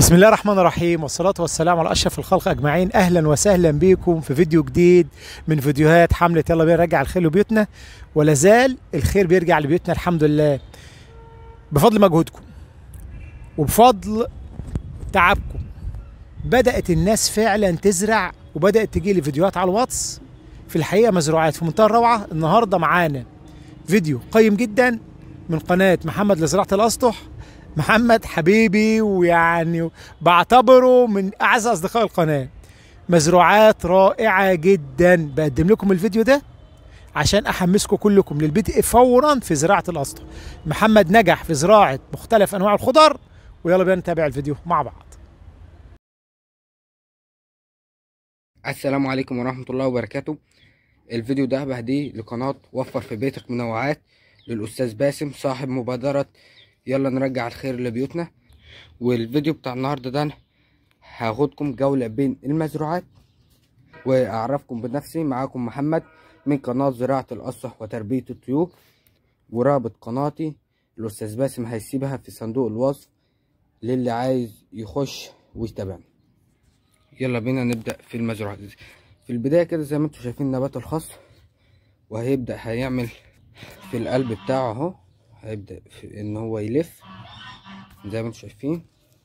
بسم الله الرحمن الرحيم والصلاة والسلام على أشرف الخلق أجمعين أهلا وسهلا بكم في فيديو جديد من فيديوهات حملة يلا بينا نرجع الخير لبيوتنا ولا زال الخير بيرجع لبيوتنا الحمد لله بفضل مجهودكم وبفضل تعبكم بدأت الناس فعلا تزرع وبدأت تجي لي فيديوهات على الواتس في الحقيقة مزروعات في منتهى الروعة النهاردة معانا فيديو قيم جدا من قناة محمد لزراعة الأسطح محمد حبيبي ويعني بعتبره من اعز اصدقاء القناه مزروعات رائعه جدا بقدم لكم الفيديو ده عشان احمسكم كلكم للبدء فورا في زراعه الاسطح محمد نجح في زراعه مختلف انواع الخضر ويلا بينا نتابع الفيديو مع بعض السلام عليكم ورحمة الله وبركاته الفيديو ده بهديه لقناة وفر في بيتك منوعات للأستاذ باسم صاحب مبادرة يلا نرجع الخير لبيوتنا والفيديو بتاع النهاردة ده هاخدكم جولة بين المزروعات وأعرفكم بنفسي معاكم محمد من قناة زراعة الأسطح وتربية الطيور ورابط قناتي الأستاذ باسم هيسيبها في صندوق الوصف للي عايز يخش ويتابعني يلا بينا نبدأ في المزروعات في البداية كده زي ما انتم شايفين نبات الخس وهيبدأ هيعمل في القلب بتاعه اهو هيبدأ في ان هو يلف زي ما انتم شايفين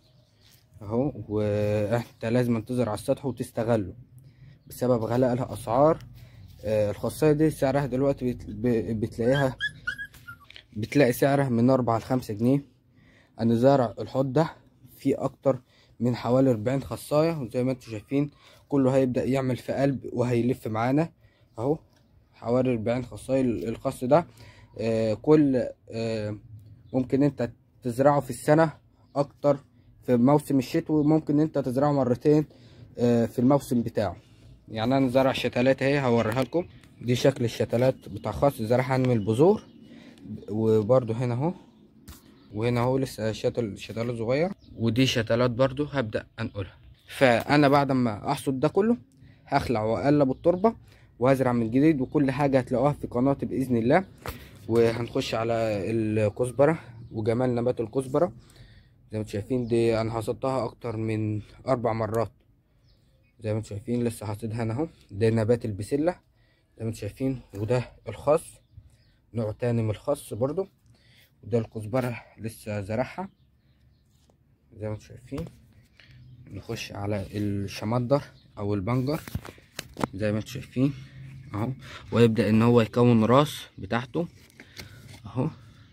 اهو وانت لازم تزرع على السطح وتستغله بسبب غلاء الاسعار آه الخاصية دي سعرها دلوقتي بتلاقيها بتلاقي سعرها من اربعة لخمسة جنيه انا زارع الحوض ده فيه اكتر من حوالي أربعين خصاية وزي ما انتم شايفين كله هيبدأ يعمل في قلب وهيلف معانا اهو حوالي أربعين خصاية الخص ده آه كل آه ممكن انت تزرعه في السنة اكتر في موسم الشتوي ممكن انت تزرعه مرتين آه في الموسم بتاعه يعني انا زرع شتلات اهي هوريها لكم دي شكل الشتلات بتاع خاص زرعها من البذور وبرده هنا اهو وهنا اهو لسه شتل شتلات صغير ودي شتلات برضو هبدأ انقلها فانا بعد ما احصد ده كله هخلع واقلب التربة وهزرع من جديد وكل حاجة هتلاقوها في قناتي بإذن الله وهنخش على الكزبرة وجمال نبات الكزبرة زي ما انتم شايفين دي انا حصدتها اكتر من اربع مرات زي ما انتم شايفين لسه حاصدها انا اهو ده نبات البسلة زي ما انتم شايفين وده الخس نوع تاني من الخس برضو وده الكزبرة لسه زرعها زي ما انتم شايفين نخش على الشمندر او البنجر زي ما انتم شايفين اهو ويبدأ ان هو يكون راس بتاعته اهو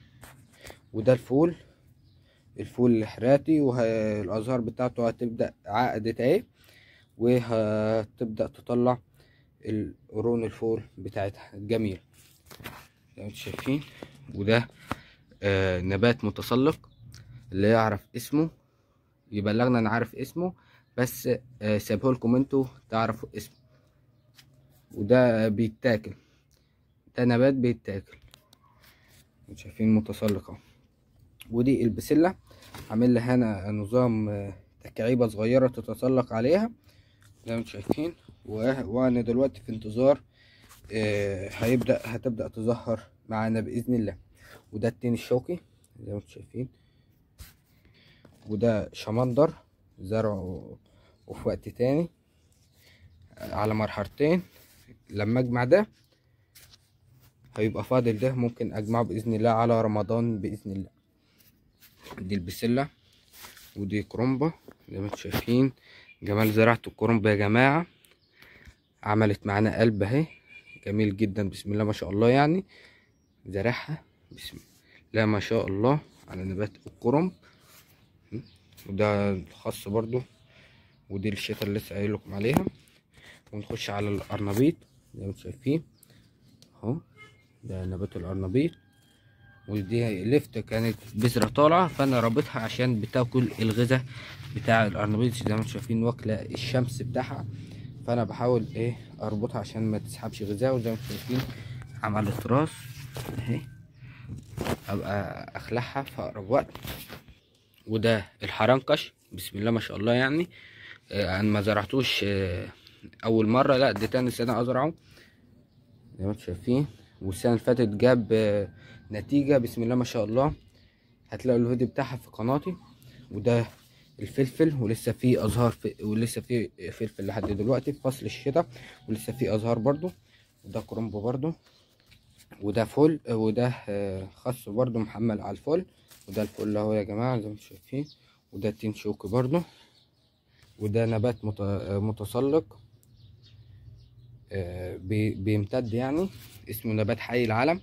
وده الفول الفول الحراتي والازهار بتاعته هتبدأ عقدت اهي وهتبدأ تطلع القرون الفول بتاعتها الجميل زي ما انتم شايفين وده آه نبات متسلق اللي يعرف اسمه يبلغنا انا عارف اسمه بس آه سيبه لكم انتوا تعرفوا اسمه وده بيتاكل ده نبات بيتاكل شايفين متسلق اهو ودي البسلة عامل لها هنا نظام آه تكعيبة صغيرة تتسلق عليها زي ما انتم شايفين وانا دلوقتي في انتظار آه هيبدأ هتبدأ تظهر معانا بإذن الله وده التين الشوكي زي ما انتم شايفين وده شمندر زرعه وفي وقت تاني على مرحلتين لما اجمع ده هيبقى فاضل ده ممكن اجمعه باذن الله على رمضان باذن الله دي البسله ودي كرومبه زي ما انتم شايفين جمال زراعه الكرومبه يا جماعه عملت معانا قلب اهي جميل جدا بسم الله ما شاء الله يعني زرعها بسم الله ما شاء الله على نبات الكرنب وده الخاص برضو ودي الشتا اللي لسه قايل لكم عليها ونخش على القرنبيط زي ما انتم شايفين اهو ده نبات القرنبيط ودي لفت كانت بذرة طالعة فانا رابطها عشان بتاكل الغذاء بتاع القرنبيط زي ما انتم شايفين واكلة الشمس بتاعها فانا بحاول ايه اربطها عشان ما تسحبش غذاء وزي ما انتم شايفين عملت راس اهي ابقى اخلعها في اقرب وقت وده الحرنكش بسم الله ما شاء الله يعني آه انا ما زرعتوش آه اول مره لا دي تاني سنه ازرعه زي ما انتم شايفين والسنه اللي فاتت جاب آه نتيجه بسم الله ما شاء الله هتلاقوا الفيديو بتاعها في قناتي وده الفلفل ولسه في ازهار في ولسه في فلفل لحد دلوقتي في فصل الشتاء ولسه في ازهار برضو وده كرنب برضو وده فل وده آه، خس برضو محمل على الفل وده الفل اهو يا جماعه زي ما انتم شايفين وده تين شوكي برضو وده نبات مت- آه، متسلق آه، بي- بيمتد يعني اسمه نبات حي العلم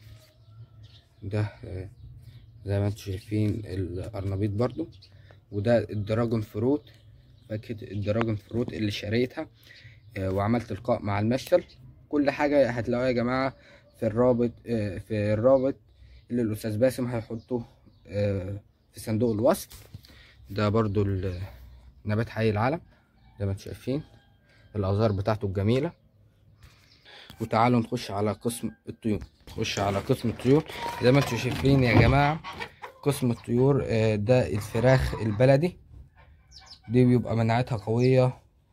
ده آه، زي ما انتم شايفين القرنبيط برضو وده الدراجون فروت فاكهة الدراجون فروت اللي شريتها آه، وعملت لقاء مع المشتل كل حاجة هتلاقوها يا جماعة في الرابط آه، في الرابط اللي الأستاذ باسم هيحطه آه، في صندوق الوصف ده برضو ال- نبات حي العلم زي ما انتم شايفين الأزهار بتاعته الجميلة وتعالوا نخش على قسم الطيور نخش على قسم الطيور زي ما انتم شايفين يا جماعة قسم الطيور آه، ده الفراخ البلدي دي بيبقى مناعتها قوية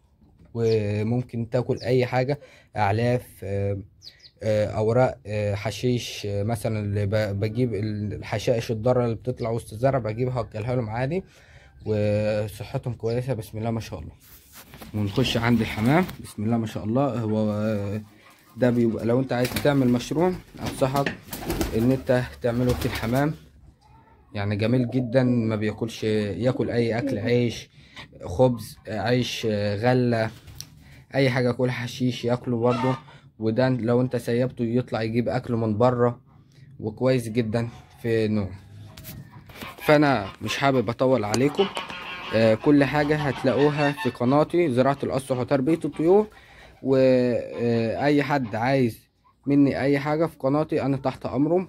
وممكن تاكل أي حاجة أعلاف آه، آه، أوراق آه، حشيش آه، مثلا اللي ب- بجيب الحشائش الضارة اللي بتطلع وسط الزرع بجيبها أكلها لهم عادي وصحتهم كويسة بسم الله ما شاء الله ونخش عند الحمام بسم الله ما شاء الله هو آه، ده بيبقى لو انت عايز تعمل مشروع انصحك ان انت تعمله في الحمام يعني جميل جدا ما بياكلش ياكل اي اكل عيش خبز عيش غله اي حاجه ياكل حشيش ياكله برضه وده لو انت سيبته يطلع يجيب اكله من بره وكويس جدا في نوع فانا مش حابب اطول عليكم آه، كل حاجه هتلاقوها في قناتي زراعه الاسطح وتربيه الطيور واي حد عايز مني اي حاجه في قناتي انا تحت امره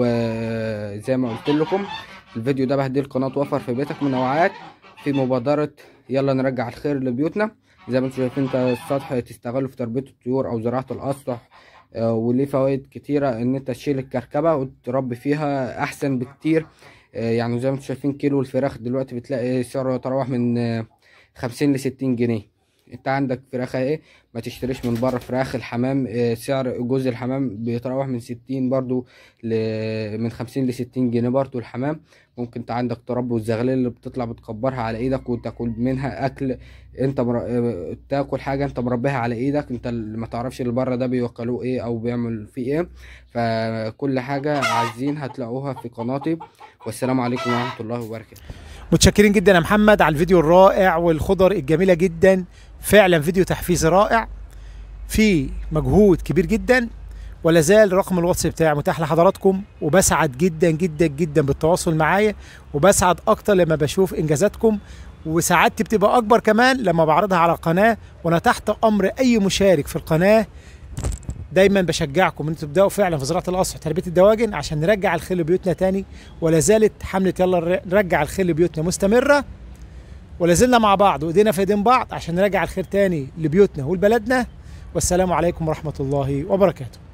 وزي ما قلت لكم الفيديو ده بهديه القناه وفر في بيتك منوعات في مبادره يلا نرجع الخير لبيوتنا زي ما انتم شايفين انت السطح تستغله في تربيه الطيور او زراعه الاسطح آه، وليه فوائد كتيره ان انت تشيل الكركبه وتربي فيها احسن بكتير آه، يعني زي ما انتم شايفين كيلو الفراخ دلوقتي بتلاقي سعره يتراوح من آه، خمسين لستين جنيه انت عندك فراخ ايه ما تشتريش من بره فراخ الحمام آه، سعر جوز الحمام بيتراوح من ستين برضو ل... من خمسين لستين جنيه برضو الحمام ممكن انت عندك تربي والزغلول اللي بتطلع بتكبرها على ايدك وتاكل منها اكل انت مر... آه، تاكل حاجه انت مربيها على ايدك انت اللي ما تعرفش اللي بره ده بيوكلوه ايه او بيعمل فيه ايه فكل حاجه عايزين هتلاقوها في قناتي والسلام عليكم ورحمه الله وبركاته متشكرين جدا يا محمد على الفيديو الرائع والخضر الجميله جدا فعلا فيديو تحفيز رائع في مجهود كبير جدا ولا زال رقم الواتس بتاعي متاح لحضراتكم وبسعد جدا جدا جدا بالتواصل معايا وبسعد اكتر لما بشوف انجازاتكم وسعادتي بتبقى اكبر كمان لما بعرضها على القناه وانا تحت امر اي مشارك في القناه دايما بشجعكم ان انتوا تبداوا فعلا في زراعه القصح وتربيه الدواجن عشان نرجع الخيل لبيوتنا تاني ولا زالت حمله يلا نرجع الخيل لبيوتنا مستمره ولا زلنا مع بعض وايدينا في ايدين بعض عشان نرجع الخير تاني لبيوتنا ولبلدنا والسلام عليكم ورحمه الله وبركاته